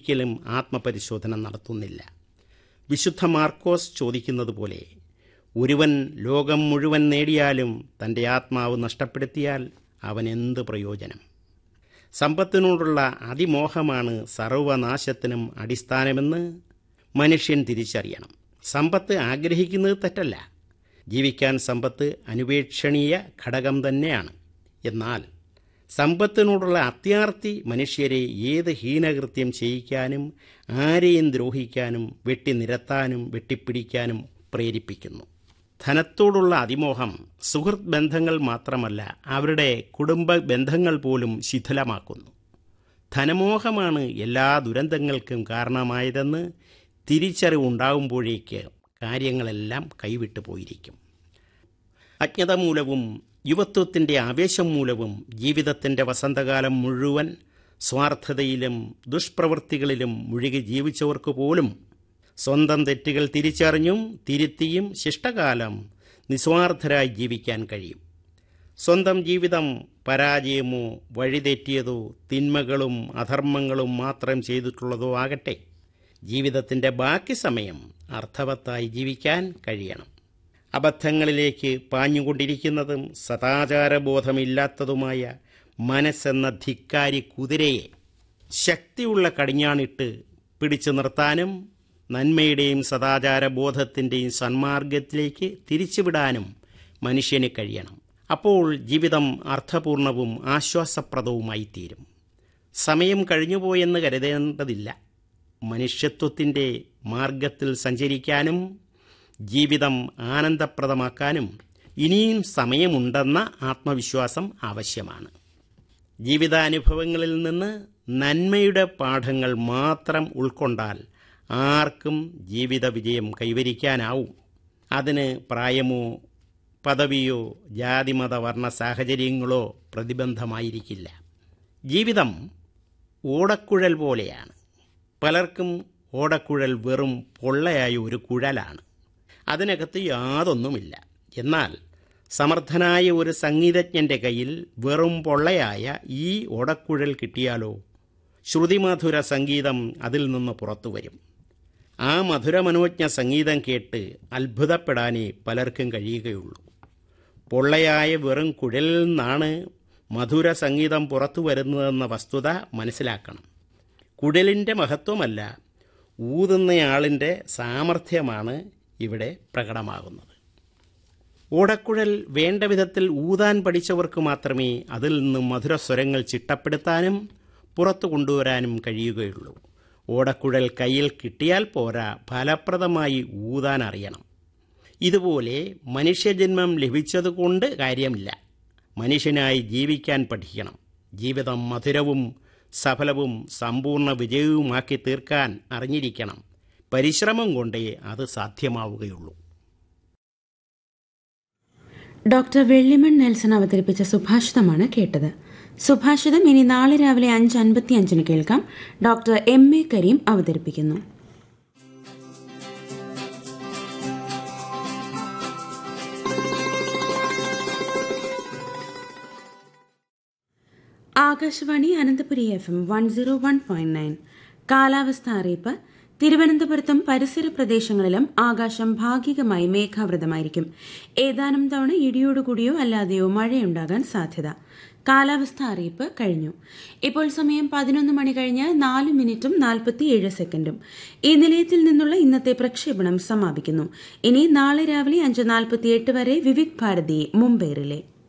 ഒരിക്കലും ആത്മപരിശോധന നടത്തുന്നില്ല വിശുദ്ധ മാർക്കോസ് ചോദിക്കുന്നത് പോലെ ഒരുവൻ ലോകം മുഴുവൻ നേടിയാലും തൻ്റെ ആത്മാവ് നഷ്ടപ്പെടുത്തിയാൽ അവൻ എന്ത് പ്രയോജനം സമ്പത്തിനോടുള്ള അതിമോഹമാണ് സർവനാശത്തിനും അടിസ്ഥാനമെന്ന് മനുഷ്യൻ തിരിച്ചറിയണം സമ്പത്ത് ആഗ്രഹിക്കുന്നത് തെറ്റല്ല ജീവിക്കാൻ സമ്പത്ത് അനുപേക്ഷണീയ ഘടകം തന്നെയാണ് എന്നാൽ സമ്പത്തിനോടുള്ള അത്യാർത്തി മനുഷ്യരെ ഏത് ഹീനകൃത്യം ചെയ്യിക്കാനും ആരെയും ദ്രോഹിക്കാനും വെട്ടിനിരത്താനും വെട്ടിപ്പിടിക്കാനും പ്രേരിപ്പിക്കുന്നു ധനത്തോടുള്ള അതിമോഹം സുഹൃത്ത് ബന്ധങ്ങൾ മാത്രമല്ല അവരുടെ കുടുംബ ബന്ധങ്ങൾ പോലും ശിഥിലമാക്കുന്നു ധനമോഹമാണ് എല്ലാ ദുരന്തങ്ങൾക്കും കാരണമായതെന്ന് തിരിച്ചറിവുണ്ടാകുമ്പോഴേക്ക് കാര്യങ്ങളെല്ലാം കൈവിട്ടു പോയിരിക്കും അജ്ഞത മൂലവും യുവത്വത്തിൻ്റെ ആവേശം മൂലവും ജീവിതത്തിൻ്റെ വസന്തകാലം മുഴുവൻ സ്വാർത്ഥതയിലും ദുഷ്പ്രവൃത്തികളിലും മുഴുകി ജീവിച്ചവർക്ക് പോലും സ്വന്തം തെറ്റുകൾ തിരിച്ചറിഞ്ഞും തിരുത്തിയും ശിഷ്ടകാലം നിസ്വാർത്ഥരായി ജീവിക്കാൻ കഴിയും സ്വന്തം ജീവിതം പരാജയമോ വഴിതെറ്റിയതോ തിന്മകളും അധർമ്മങ്ങളും മാത്രം ചെയ്തിട്ടുള്ളതോ ആകട്ടെ ജീവിതത്തിൻ്റെ ബാക്കി സമയം അർത്ഥവത്തായി ജീവിക്കാൻ കഴിയണം അബദ്ധങ്ങളിലേക്ക് പാഞ്ഞുകൊണ്ടിരിക്കുന്നതും സദാചാരബോധമില്ലാത്തതുമായ മനസ്സെന്ന ധിക്കാരി കുതിരയെ ശക്തിയുള്ള കടിഞ്ഞാണിട്ട് പിടിച്ചു നിർത്താനും നന്മയുടെയും സദാചാരബോധത്തിൻ്റെയും സന്മാർഗത്തിലേക്ക് തിരിച്ചുവിടാനും മനുഷ്യന് കഴിയണം അപ്പോൾ ജീവിതം അർത്ഥപൂർണവും ആശ്വാസപ്രദവുമായി തീരും സമയം കഴിഞ്ഞുപോയെന്ന് കരുതേണ്ടതില്ല മനുഷ്യത്വത്തിൻ്റെ മാർഗത്തിൽ സഞ്ചരിക്കാനും ജീവിതം ആനന്ദപ്രദമാക്കാനും ഇനിയും സമയമുണ്ടെന്ന ആത്മവിശ്വാസം ആവശ്യമാണ് ജീവിതാനുഭവങ്ങളിൽ നിന്ന് നന്മയുടെ പാഠങ്ങൾ മാത്രം ഉൾക്കൊണ്ടാൽ ആർക്കും ജീവിത വിജയം കൈവരിക്കാനാവും അതിന് പ്രായമോ പദവിയോ ജാതിമത വർണ്ണ സാഹചര്യങ്ങളോ പ്രതിബന്ധമായിരിക്കില്ല ജീവിതം ഓടക്കുഴൽ പോലെയാണ് പലർക്കും ഓടക്കുഴൽ വെറും പൊള്ളയായ ഒരു കുഴലാണ് അതിനകത്ത് യാതൊന്നുമില്ല എന്നാൽ സമർത്ഥനായ ഒരു സംഗീതജ്ഞൻ്റെ കയ്യിൽ വെറും പൊള്ളയായ ഈ ഓടക്കുഴൽ കിട്ടിയാലോ ശ്രുതിമധുര സംഗീതം അതിൽ നിന്ന് പുറത്തു വരും ആ മധുരമനോജ്ഞ സംഗീതം കേട്ട് അത്ഭുതപ്പെടാനേ പലർക്കും കഴിയുകയുള്ളൂ പൊള്ളയായ വെറും കുഴലിൽ നിന്നാണ് മധുര സംഗീതം പുറത്തു വരുന്നതെന്ന വസ്തുത മനസ്സിലാക്കണം കുഴലിൻ്റെ മഹത്വമല്ല ഊതുന്നയാളിൻ്റെ സാമർഥ്യമാണ് ഇവിടെ പ്രകടമാകുന്നത് ഓടക്കുഴൽ വേണ്ട വിധത്തിൽ ഊതാൻ പഠിച്ചവർക്ക് മാത്രമേ അതിൽ നിന്ന് മധുരസ്വരങ്ങൾ ചിട്ടപ്പെടുത്താനും പുറത്തു കൊണ്ടുവരാനും കഴിയുകയുള്ളൂ ഓടക്കുഴൽ കയ്യിൽ കിട്ടിയാൽ പോരാ ഫലപ്രദമായി ഊതാൻ അറിയണം ഇതുപോലെ മനുഷ്യജന്മം ലഭിച്ചതുകൊണ്ട് കാര്യമില്ല മനുഷ്യനായി ജീവിക്കാൻ പഠിക്കണം ജീവിതം മധുരവും സഫലവും സമ്പൂർണ്ണ വിജയവുമാക്കി തീർക്കാൻ അറിഞ്ഞിരിക്കണം പരിശ്രമം കൊണ്ടേ അത് സാധ്യമാവുകയുള്ളൂ ഡോക്ടർ വെള്ളിമൺ നെൽസൺ അവതരിപ്പിച്ച സുഭാഷിതമാണ് കേട്ടത് സുഭാഷിതം ഇനി നാളെ രാവിലെ അഞ്ച് അൻപത്തി അഞ്ചിന് കേൾക്കാം ഡോക്ടർ എം എ കരീം അവതരിപ്പിക്കുന്നു Akashvani Ananthapuri F M one zero one point nine കാലാവസ്ഥ അറിയിപ്പ് തിരുവനന്തപുരത്തും പരിസര പ്രദേശങ്ങളിലും ആകാശം ഭാഗികമായി മേഘാവൃതമായിരിക്കും ഏതാനും തവണ ഇടിയോടുകൂടിയോ അല്ലാതെയോ മഴയുണ്ടാകാൻ സാധ്യത കാലാവസ്ഥ അറിയിപ്പ് കഴിഞ്ഞു ഇപ്പോൾ സമയം പതിനൊന്ന് മണി കഴിഞ്ഞ് നാല് മിനിറ്റും നാൽപ്പത്തിയേഴ് സെക്കൻഡും ഈ നിലയത്തിൽ നിന്നുള്ള ഇന്നത്തെ പ്രക്ഷേപണം സമാപിക്കുന്നു ഇനി നാളെ രാവിലെ അഞ്ച് നാൽപ്പത്തിയെട്ട് വരെ വിവിധ് ഭാരതി മുംബൈ റിലേ